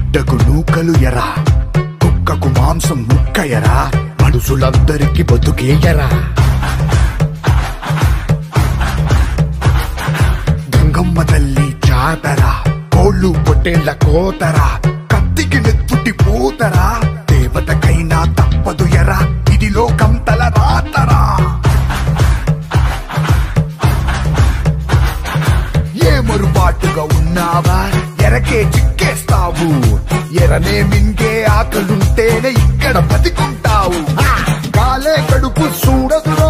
గుడ్డకు నూకలు ఎరా కుక్కకు మాంసం ముక్క ఎరా మనుషులందరికి బతుకే ఎరా గంగమ్మ తల్లి జాతరా కోళ్ళు పొట్టేళ్ల కోతరా కత్తికి నెత్తుటి పోతరా దేవతకైనా తప్పదు ఎరా ఇది లోకం తల రాతరా ఏ మరుపాటుగా ఉన్నావా ఎరకే చిక్కేస్తావు ఎరనే మింగే ఆకలుంటేనే ఇక్కడ బతికుంటావు హా! కాలే కడుపు చూడదురో